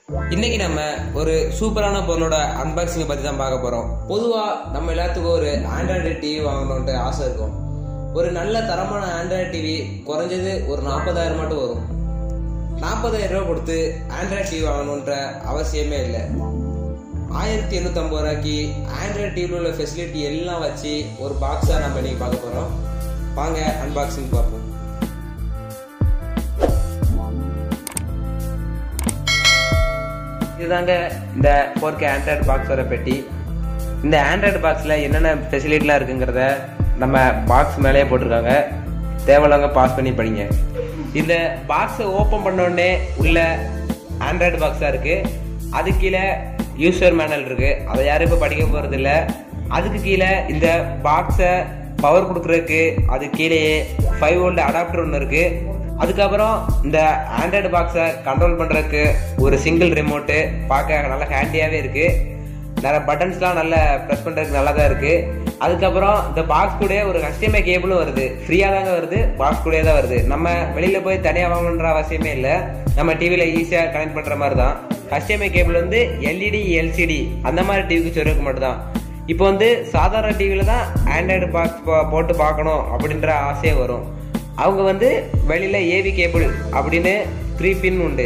இன்னைக்கு நம்ம ஒரு சூப்பரான பொருளோட அன்பாக்சிங் பத்தி தான் பார்க்க போறோம் பொதுவா நம்ம எல்லாத்துக்கும் ஒரு ஆண்ட்ராய்டு டிவி வாங்கணும்ட்டு ஆசை இருக்கும் ஒரு நல்ல தரமான ஆண்ட்ராய்டு டிவி குறைஞ்சது ஒரு நாற்பதாயிரம் மட்டும் வரும் நாற்பதாயிரம் ரூபாய் கொடுத்து ஆண்ட்ராய்டு டிவி வாங்கணுன்ற அவசியமே இல்லை ஆயிரத்தி எண்ணூத்தம்பது ரூபாய்க்கு ஆண்ட்ராய்டு டிவியில் உள்ள ஃபெசிலிட்டி எல்லாம் வச்சு ஒரு பாக்ஸாக நம்ம இன்னைக்கு பார்க்க போகிறோம் வாங்க அன்பாக்சிங் பார்ப்போம் இதுதாங்க இந்த ஃபோர் கே ஆண்ட்ராய்டு பாக்ஸோட பெட்டி இந்த ஆண்ட்ராய்டு பாக்ஸில் என்னென்ன ஃபெசிலிட்டிலாம் இருக்குங்கிறத நம்ம பாக்ஸ் மேலேயே போட்டிருக்காங்க தேவையில்லவங்க பாஸ் பண்ணி படிங்க இந்த பாக்ஸை ஓப்பன் பண்ண உடனே உள்ள ஆண்ட்ராய்டு பாக்ஸாக இருக்குது அது கீழே யூசர் மேனல் இருக்குது அதை யாரும் இப்போ படிக்க போகிறது இல்லை அதுக்கு கீழே இந்த பாக்ஸை பவர் கொடுக்குறதுக்கு அது கீழேயே ஃபைவ் வோல்ட் அடாப்டர் ஒன்று இருக்குது அதுக்கப்புறம் இந்த ஆண்ட்ராய்டு பாக்ஸை கண்ட்ரோல் பண்ணுறதுக்கு ஒரு சிங்கிள் ரிமோட்டு பார்க்க நல்லா ஹேண்டியாகவே இருக்குது நிறைய பட்டன்ஸ்லாம் நல்லா ப்ரெஸ் பண்ணுறதுக்கு நல்லா தான் இருக்குது அதுக்கப்புறம் இந்த பாக்ஸ் கூட ஒரு HDMI கேபிளும் வருது ஃப்ரீயாக தாங்க வருது பாக்ஸ் கூட தான் வருது நம்ம வெளியில் போய் தனியாக வாங்கணுன்ற அவசியமே இல்லை நம்ம டிவியில் ஈஸியாக கனெக்ட் பண்ணுற மாதிரி தான் HDMI கேபிள் வந்து எல்இடி எல்சிடி அந்த மாதிரி டிவிக்கு சொல்றதுக்கு மட்டும் தான் இப்போ வந்து சாதாரண டிவியில் தான் ஆண்ட்ராய்டு பாக்ஸ் போட்டு பார்க்கணும் அப்படின்ற ஆசையே வரும் அவங்க வந்து வெளியில் ஏவி கேபிள் அப்படின்னு த்ரீ பின் உண்டு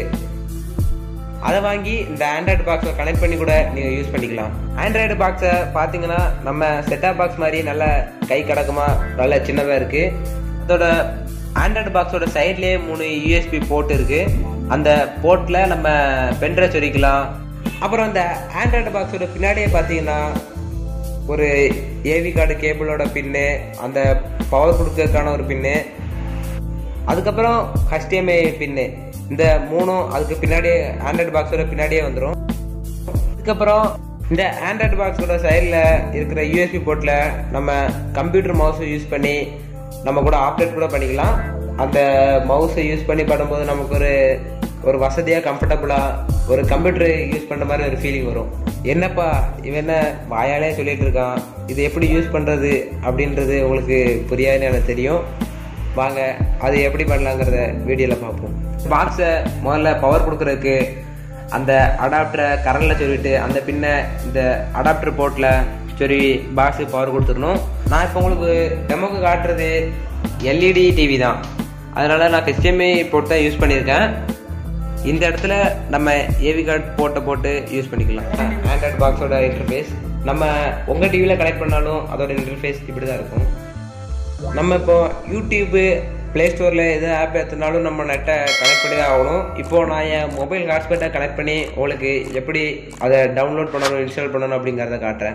அதை வாங்கி இந்த ஆண்ட்ராய்டு பாக்ஸை கனெக்ட் பண்ணி கூட நீங்கள் யூஸ் பண்ணிக்கலாம் ஆண்ட்ராய்டு பாக்ஸை பார்த்தீங்கன்னா நம்ம செட்டாப் பாக்ஸ் மாதிரி நல்ல கை கடக்கமா நல்ல சின்னதாக இருக்குது அதோட ஆண்ட்ராய்டு பாக்ஸோட சைட்லேயே மூணு யூஎஸ்பி போர்ட் இருக்குது அந்த போர்ட்டில் நம்ம பென்ட்ரைவ் சொரிக்கலாம் அப்புறம் அந்த ஆண்ட்ராய்டு பாக்ஸோட பின்னாடியே பார்த்தீங்கன்னா ஒரு ஏவி கார்டு கேபிளோட பின்னு அந்த பவர் கொடுக்கறதுக்கான ஒரு பின்னு அதுக்கப்புறம் HDMI பின்னு இந்த மூணும் அதுக்கு பின்னாடியே ஆண்ட்ராய்டு பாக்ஸோட பின்னாடியே வந்துடும் அதுக்கப்புறம் இந்த ஆண்ட்ராய்டு பாக்ஸோட சைடில் இருக்கிற யூஎஸ்பி போர்ட்டில் நம்ம கம்ப்யூட்டர் மவுஸை யூஸ் பண்ணி நம்ம கூட ஆப்ரேட் கூட பண்ணிக்கலாம் அந்த மவுஸை யூஸ் பண்ணி பண்ணும்போது நமக்கு ஒரு ஒரு வசதியாக கம்ஃபர்டபுளாக ஒரு கம்ப்யூட்டர் யூஸ் பண்ணுற மாதிரி ஒரு ஃபீலிங் வரும் என்னப்பா இவன் என்ன வாயாலே சொல்லிட்டு இருக்கான் இது எப்படி யூஸ் பண்ணுறது அப்படின்றது உங்களுக்கு புரியாதுன்னு எனக்கு தெரியும் வாங்க அது எப்படி பண்ணலாங்கிறத வீடியோவில் பார்ப்போம் பாக்ஸை முதல்ல பவர் கொடுக்கறதுக்கு அந்த அடாப்டரை கரண்டில் சொல்லிட்டு அந்த பின்ன இந்த அடாப்டர் போர்ட்டில் சொல்லி பாக்ஸுக்கு பவர் கொடுத்துடணும் நான் இப்போ உங்களுக்கு டெமோக்கு காட்டுறது எல்இடி டிவி தான் அதனால் நான் HDMI போட்டு தான் யூஸ் பண்ணியிருக்கேன் இந்த இடத்துல நம்ம ஏவி கார்டு போட்டை போட்டு யூஸ் பண்ணிக்கலாம் ஆண்ட்ராய்டு பாக்ஸோட இன்டர்ஃபேஸ் நம்ம உங்கள் டிவியில் கனெக்ட் பண்ணாலும் அதோட இன்டர்ஃபேஸ் இப்படி தான் இருக்கும் நம்ம இப்போ யூடியூப்பு ப்ளே ஸ்டோரில் எது ஆப் ஏற்றினாலும் நம்ம நெட்டை கனெக்ட் பண்ணி தான் ஆகணும் இப்போது நான் என் மொபைல் ஹாட்ஸ்பாட்டை கனெக்ட் பண்ணி உங்களுக்கு எப்படி அதை டவுன்லோட் பண்ணணும் இன்ஸ்டால் பண்ணணும் அப்படிங்கிறத காட்டுறேன்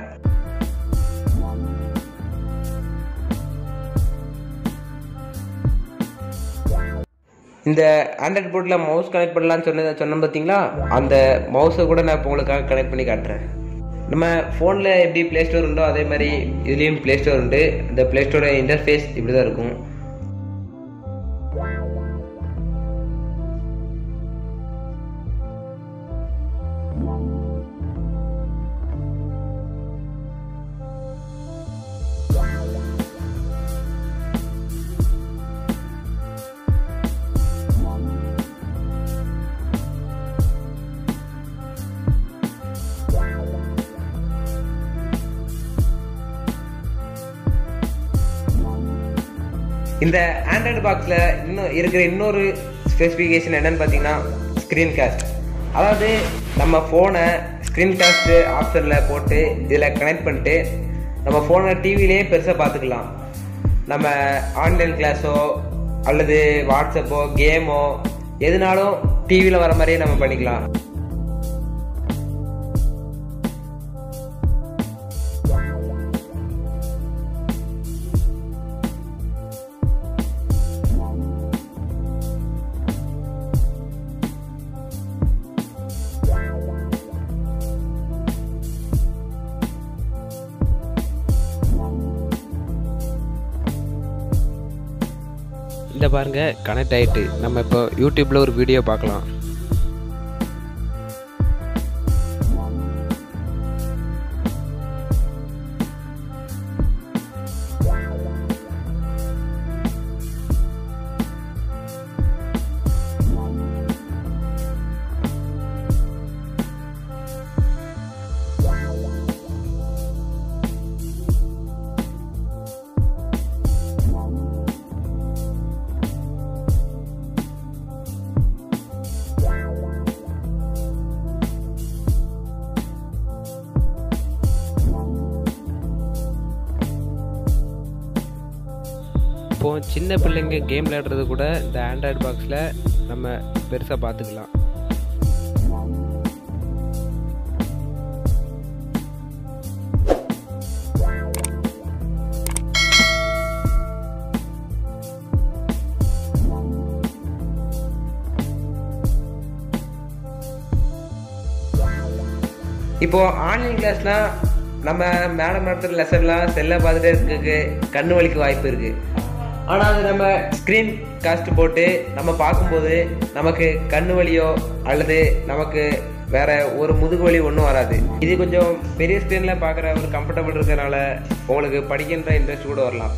இந்த ஆண்ட்ராய்ட் போர்ட்டில் மவுஸ் கனெக்ட் பண்ணலான்னு சொன்ன சொன்னேன் பார்த்தீங்களா அந்த மவுஸை கூட நான் இப்போ உங்களுக்காக கனெக்ட் பண்ணி காட்டுறேன் நம்ம ஃபோனில் எப்படி ப்ளே ஸ்டோர் உண்டோ அதே மாதிரி இதுலேயும் ப்ளே ஸ்டோர் உண்டு இந்த ப்ளே ஸ்டோரோட இன்டர்ஃபேஸ் இப்படி தான் இருக்கும் இந்த ஆண்ட்ராய்டு பாக்ஸில் இன்னும் இருக்கிற இன்னொரு ஸ்பெசிஃபிகேஷன் என்னன்னு பார்த்தீங்கன்னா ஸ்க்ரீன் காஸ்ட் அதாவது நம்ம ஃபோனை ஸ்க்ரீன் காஸ்ட் ஆப்ஷனில் போட்டு இதில் கனெக்ட் பண்ணிட்டு நம்ம ஃபோனை டிவிலே பெருசாக பார்த்துக்கலாம் நம்ம ஆன்லைன் கிளாஸோ அல்லது வாட்ஸ்அப்போ கேமோ எதுனாலும் டிவியில் வர மாதிரியே நம்ம பண்ணிக்கலாம் இந்த பாருங்க கனெக்ட் ஆயிட்டு நம்ம இப்போ யூடியூப்ல ஒரு வீடியோ பார்க்கலாம் அதுக்கப்புறம் சின்ன பிள்ளைங்க கேம் விளையாடுறது கூட இந்த ஆண்ட்ராய்டு பாக்ஸில் நம்ம பெருசாக பார்த்துக்கலாம் இப்போ ஆன்லைன் கிளாஸ்லாம் நம்ம மேடம் நடத்துகிற லெசன்லாம் செல்ல பார்த்துட்டே இருக்கிறதுக்கு கண்ணு வலிக்கு வாய்ப்பு இருக்கு ஆனால் அது நம்ம ஸ்க்ரீன் காஸ்ட் போட்டு நம்ம பார்க்கும்போது நமக்கு கண்ணு வலியோ அல்லது நமக்கு வேற ஒரு முதுகு வலி ஒன்றும் வராது இது கொஞ்சம் பெரிய ஸ்க்ரீனில் பார்க்குற ஒரு கம்ஃபர்டபுள் இருக்கிறதுனால உங்களுக்கு படிக்கின்ற இன்ட்ரெஸ்ட் கூட வரலாம்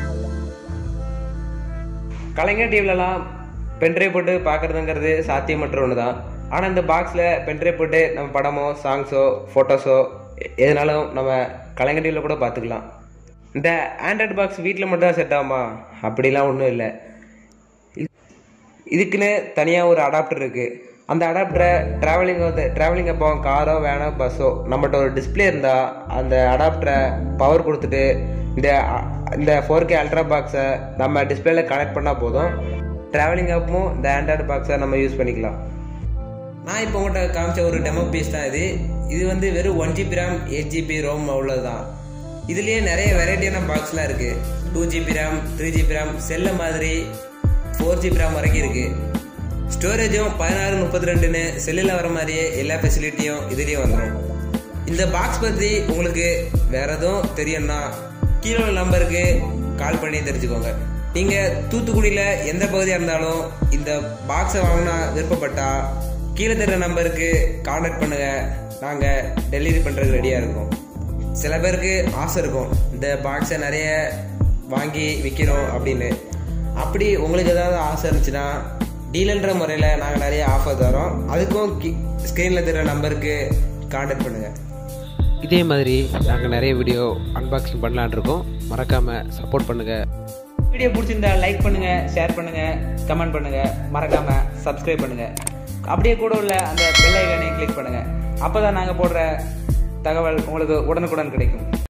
கலைஞர் டிவிலலாம் பென்ட்ரைவ் போட்டு பார்க்குறதுங்கிறது சாத்தியமற்ற ஒன்று தான் ஆனால் இந்த பாக்ஸில் பென்ட்ரைவ் போட்டு நம்ம படமோ சாங்ஸோ ஃபோட்டோஸோ எதுனாலும் நம்ம கலைஞர் டிவியில் கூட பார்த்துக்கலாம் இந்த ஆண்ட்ராய்டு பாக்ஸ் வீட்டில் மட்டும் தான் செட் ஆகுமா அப்படிலாம் ஒன்றும் இல்லை இதுக்குன்னு தனியாக ஒரு அடாப்டர் இருக்குது அந்த அடாப்டரை ட்ராவலிங் வந்து ட்ராவலிங் அப்போ காரோ வேனோ பஸ்ஸோ நம்மகிட்ட ஒரு டிஸ்பிளே இருந்தால் அந்த அடாப்டரை பவர் கொடுத்துட்டு இந்த அ- இந்த ஃபோர் கே அல்ட்ரா பாக்ஸை நம்ம டிஸ்பிளேல கனெக்ட் பண்ணால் போதும் ட்ராவலிங் அப்பவும் இந்த ஆண்ட்ராய்டு பாக்ஸை நம்ம யூஸ் பண்ணிக்கலாம் நான் இப்போ உங்கள்கிட்ட காமிச்ச ஒரு டெமோ பீஸ் தான் இது இது வந்து வெறும் one GB RAM eight GB ROM உள்ளது தான் இதுலேயே நிறைய வெரைட்டியான பாக்ஸ்லாம் இருக்குது two GB RAM three GB RAM செல்ல மாதிரி ஃபோர் ஜிபி ரேம் வரைக்கும் இருக்குது ஸ்டோரேஜும் பதினாறு முப்பத்தி ரெண்டுன்னு செல்லில் வர மாதிரியே எல்லா ஃபெசிலிட்டியும் இதுலேயும் வந்துடும் இந்த பாக்ஸ் பற்றி உங்களுக்கு வேற எதுவும் தெரியும்னா கீழே உள்ள நம்பருக்கு கால் பண்ணி தெரிஞ்சுக்கோங்க நீங்கள் தூத்துக்குடியில் எந்த பகுதியாக இருந்தாலும் இந்த பாக்ஸை வாங்கினா விருப்பப்பட்டா கீழே தர நம்பருக்கு கான்டாக்ட் பண்ணுங்க நாங்கள் டெலிவரி பண்ணுறதுக்கு ரெடியாக இருக்கோம் சில பேருக்கு ஆசை இருக்கும் இந்த பாக்ஸை நிறைய வாங்கி விற்கணும் அப்படின்னு அப்படி உங்களுக்கு ஏதாவது ஆசை இருந்துச்சுன்னா டீலர்ன்ற முறையில் நாங்கள் நிறைய ஆஃபர் தரோம் அதுக்கும் ஸ்க்ரீனில் தர நம்பருக்கு கான்டாக்ட் பண்ணுங்கள் இதே மாதிரி நாங்கள் நிறைய வீடியோ அன்பாக்சிங் பண்ணலான் இருக்கோம் மறக்காமல் சப்போர்ட் பண்ணுங்கள் வீடியோ பிடிச்சிருந்தா லைக் பண்ணுங்க ஷேர் பண்ணுங்க கமெண்ட் பண்ணுங்க மறக்காம சப்ஸ்கிரைப் பண்ணுங்க அப்படியே கூட உள்ள அந்த பெல் ஐக்கானையும் கிளிக் பண்ணுங்க அப்பதான் நாங்க போடுற தகவல் உங்களுக்கு உடனுக்குடன் கிடைக்கும்